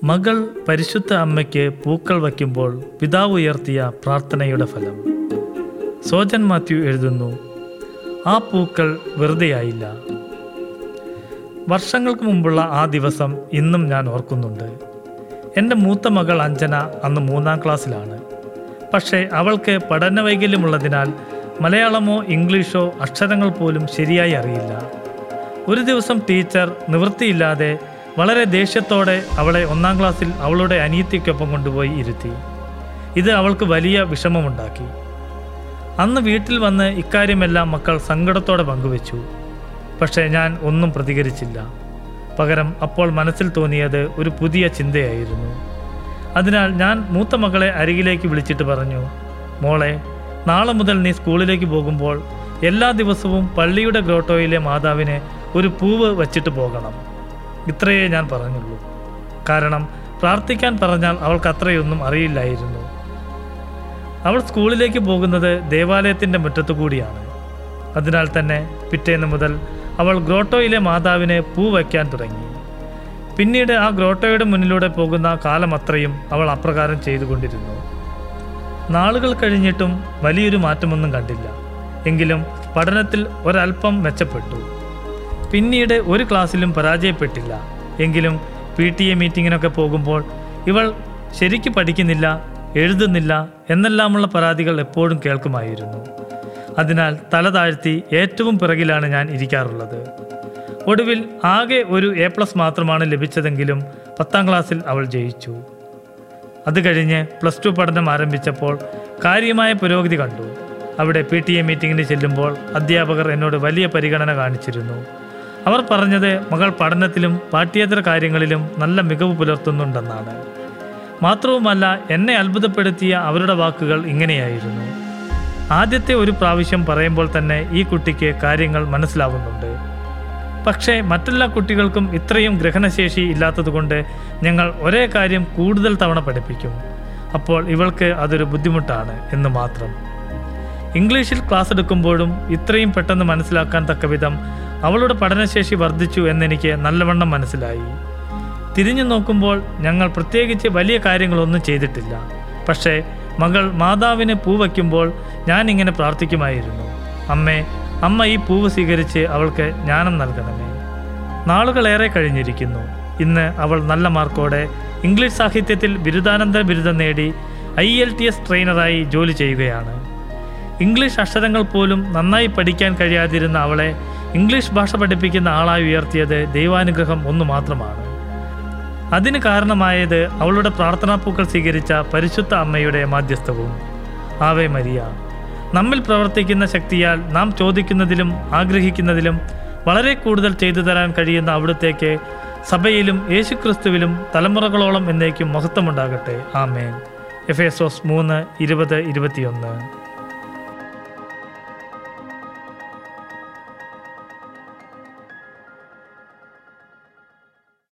മകൾ പരിശുദ്ധ അമ്മയ്ക്ക് പൂക്കൾ വയ്ക്കുമ്പോൾ പിതാവ് ഉയർത്തിയ പ്രാർത്ഥനയുടെ ഫലം സോജൻ മാത്യു എഴുതുന്നു ആ പൂക്കൾ വെറുതെയായില്ല വർഷങ്ങൾക്ക് മുമ്പുള്ള ആ ദിവസം ഇന്നും ഞാൻ ഓർക്കുന്നുണ്ട് എൻ്റെ മൂത്ത മകൾ അഞ്ജന അന്ന് മൂന്നാം ക്ലാസ്സിലാണ് പക്ഷേ അവൾക്ക് പഠനവൈകല്യമുള്ളതിനാൽ മലയാളമോ ഇംഗ്ലീഷോ അക്ഷരങ്ങൾ പോലും ശരിയായി അറിയില്ല ഒരു ദിവസം ടീച്ചർ നിവൃത്തിയില്ലാതെ വളരെ ദേഷ്യത്തോടെ അവളെ ഒന്നാം ക്ലാസ്സിൽ അവളുടെ അനിയത്തിക്കൊപ്പം കൊണ്ടുപോയി ഇരുത്തി ഇത് അവൾക്ക് വലിയ വിഷമമുണ്ടാക്കി അന്ന് വീട്ടിൽ വന്ന് ഇക്കാര്യമെല്ലാം മക്കൾ സങ്കടത്തോടെ പങ്കുവച്ചു പക്ഷേ ഞാൻ ഒന്നും പ്രതികരിച്ചില്ല പകരം അപ്പോൾ മനസ്സിൽ തോന്നിയത് ഒരു പുതിയ ചിന്തയായിരുന്നു അതിനാൽ ഞാൻ മൂത്ത മകളെ അരികിലേക്ക് വിളിച്ചിട്ട് പറഞ്ഞു മോളെ നാളെ മുതൽ നീ സ്കൂളിലേക്ക് പോകുമ്പോൾ എല്ലാ ദിവസവും പള്ളിയുടെ ഗ്രോട്ടോയിലെ മാതാവിന് ഒരു പൂവ് വച്ചിട്ട് പോകണം ഇത്രയേ ഞാൻ പറഞ്ഞുള്ളൂ കാരണം പ്രാർത്ഥിക്കാൻ പറഞ്ഞാൽ അവൾക്ക് അത്രയൊന്നും അറിയില്ലായിരുന്നു അവൾ സ്കൂളിലേക്ക് പോകുന്നത് ദേവാലയത്തിൻ്റെ മുറ്റത്തു കൂടിയാണ് അതിനാൽ തന്നെ പിറ്റേന്ന് മുതൽ അവൾ ഗ്രോട്ടോയിലെ മാതാവിന് പൂ വയ്ക്കാൻ തുടങ്ങി പിന്നീട് ആ ഗ്രോട്ടോയുടെ മുന്നിലൂടെ പോകുന്ന കാലമത്രയും അവൾ അപ്രകാരം ചെയ്തുകൊണ്ടിരുന്നു നാളുകൾ കഴിഞ്ഞിട്ടും വലിയൊരു മാറ്റമൊന്നും കണ്ടില്ല എങ്കിലും പഠനത്തിൽ ഒരല്പം മെച്ചപ്പെട്ടു പിന്നീട് ഒരു ക്ലാസ്സിലും പരാജയപ്പെട്ടില്ല എങ്കിലും പി ടി എ മീറ്റിങ്ങിനൊക്കെ പോകുമ്പോൾ ഇവൾ ശരിക്ക് പഠിക്കുന്നില്ല എഴുതുന്നില്ല എന്നെല്ലാമുള്ള പരാതികൾ എപ്പോഴും കേൾക്കുമായിരുന്നു അതിനാൽ തല താഴ്ത്തി ഏറ്റവും പിറകിലാണ് ഞാൻ ഇരിക്കാറുള്ളത് ഒടുവിൽ ആകെ ഒരു എ പ്ലസ് മാത്രമാണ് ലഭിച്ചതെങ്കിലും പത്താം ക്ലാസ്സിൽ അവൾ ജയിച്ചു അത് കഴിഞ്ഞ് പ്ലസ് ടു പഠനം ആരംഭിച്ചപ്പോൾ കാര്യമായ പുരോഗതി കണ്ടു അവിടെ പി ടി എ മീറ്റിങ്ങിന് ചെല്ലുമ്പോൾ അധ്യാപകർ എന്നോട് വലിയ പരിഗണന കാണിച്ചിരുന്നു അവർ പറഞ്ഞത് മകൾ പഠനത്തിലും പാഠ്യേതര കാര്യങ്ങളിലും നല്ല മികവ് പുലർത്തുന്നുണ്ടെന്നാണ് മാത്രവുമല്ല എന്നെ അത്ഭുതപ്പെടുത്തിയ അവരുടെ വാക്കുകൾ ഇങ്ങനെയായിരുന്നു ആദ്യത്തെ ഒരു പ്രാവശ്യം പറയുമ്പോൾ തന്നെ ഈ കുട്ടിക്ക് കാര്യങ്ങൾ മനസ്സിലാവുന്നുണ്ട് പക്ഷേ മറ്റെല്ലാ കുട്ടികൾക്കും ഇത്രയും ഗ്രഹണശേഷി ഇല്ലാത്തതുകൊണ്ട് ഞങ്ങൾ ഒരേ കാര്യം കൂടുതൽ തവണ പഠിപ്പിക്കും അപ്പോൾ ഇവൾക്ക് അതൊരു ബുദ്ധിമുട്ടാണ് എന്ന് മാത്രം ഇംഗ്ലീഷിൽ ക്ലാസ് എടുക്കുമ്പോഴും ഇത്രയും പെട്ടെന്ന് മനസ്സിലാക്കാൻ തക്കവിധം അവളുടെ പഠനശേഷി വർദ്ധിച്ചു എന്നെനിക്ക് നല്ലവണ്ണം മനസ്സിലായി തിരിഞ്ഞു നോക്കുമ്പോൾ ഞങ്ങൾ പ്രത്യേകിച്ച് വലിയ കാര്യങ്ങളൊന്നും ചെയ്തിട്ടില്ല പക്ഷേ മകൾ മാതാവിന് പൂ വയ്ക്കുമ്പോൾ ഞാൻ ഇങ്ങനെ പ്രാർത്ഥിക്കുമായിരുന്നു അമ്മേ അമ്മ ഈ പൂവ് സ്വീകരിച്ച് അവൾക്ക് ജ്ഞാനം നൽകണമേ നാളുകളേറെ കഴിഞ്ഞിരിക്കുന്നു ഇന്ന് അവൾ നല്ല മാർക്കോടെ ഇംഗ്ലീഷ് സാഹിത്യത്തിൽ ബിരുദാനന്തര ബിരുദം നേടി ഐ എൽ ടി എസ് ട്രെയിനറായി ജോലി ചെയ്യുകയാണ് ഇംഗ്ലീഷ് അക്ഷരങ്ങൾ പോലും നന്നായി പഠിക്കാൻ കഴിയാതിരുന്ന അവളെ ഇംഗ്ലീഷ് ഭാഷ പഠിപ്പിക്കുന്ന ആളായി ഉയർത്തിയത് ദൈവാനുഗ്രഹം ഒന്നു മാത്രമാണ് അതിന് കാരണമായത് അവളുടെ പ്രാർത്ഥനാപ്പൂക്കൾ സ്വീകരിച്ച പരിശുദ്ധ അമ്മയുടെ മാധ്യസ്ഥവും ആവേ മരിയ നമ്മിൽ പ്രവർത്തിക്കുന്ന ശക്തിയാൽ നാം ചോദിക്കുന്നതിലും ആഗ്രഹിക്കുന്നതിലും വളരെ കൂടുതൽ ചെയ്തു തരാൻ കഴിയുന്ന അവിടുത്തേക്ക് സഭയിലും യേശുക്രിസ്തുവിലും തലമുറകളോളം എന്നേക്കും മഹത്വമുണ്ടാകട്ടെ ആമേൻ എഫ് എസോസ് മൂന്ന് ഇരുപത് ഇരുപത്തിയൊന്ന്